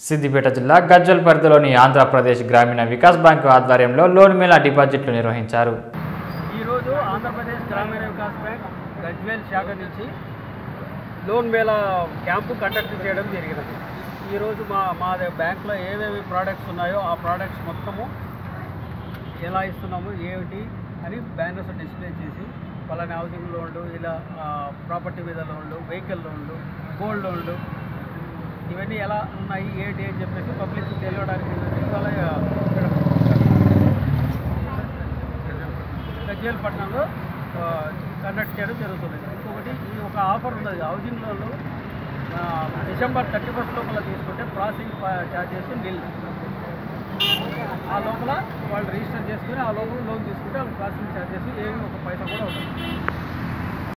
సిద్దిపేట జిల్లా గజ్వల్ పరిధిలోని ఆంధ్రప్రదేశ్ గ్రామీణ వికాస్ బ్యాంకు ఆధ్వర్యంలో లోన్ మేళా డిపాజిట్లు నిర్వహించారు ఈరోజు ఆంధ్రప్రదేశ్ గ్రామీణ వికాస్ బ్యాంక్ గజ్వేల్ శాఖ నుంచి లోన్ మేళా క్యాంపు కండక్ట్ చేయడం జరిగినది ఈరోజు మా మా ద- బ్యాంక్లో ఏమేమి ప్రోడక్ట్స్ ఉన్నాయో ఆ ప్రోడక్ట్స్ మొత్తము ఎలా ఇస్తున్నాము ఏమిటి అని బ్యానర్స్ డిస్ప్లే చేసి పలానా హౌసింగ్ లోన్లు ఇలా ప్రాపర్టీ మీద లోన్లు వెహికల్ లోన్లు గోల్డ్ లోన్లు ఇవన్నీ ఎలా ఉన్నాయి ఏంటి అని చెప్పేసి పబ్లిక్ తెలియడానికి ఏంటంటే ఇవాళ ఇక్కడ గజ్వేల్ పట్టణంలో కండక్ట్ చేయడం జరుగుతుంది ఇంకొకటి ఈ ఒక ఆఫర్ ఉన్నది హౌసింగ్ లోన్లు ఆ, డిసెంబర్ థర్టీ ఫస్ట్ లోపల తీసుకుంటే ప్రాసెసింగ్ ఛార్జెస్ నిల్ ఆ లోపల వాళ్ళు రిజిస్టర్ చేసుకుని ఆ లోపల లోన్ తీసుకుంటే వాళ్ళ ప్రాసెసింగ్ ఛార్జెస్ ఏమి ఒక పైసా కూడా ఉంటుంది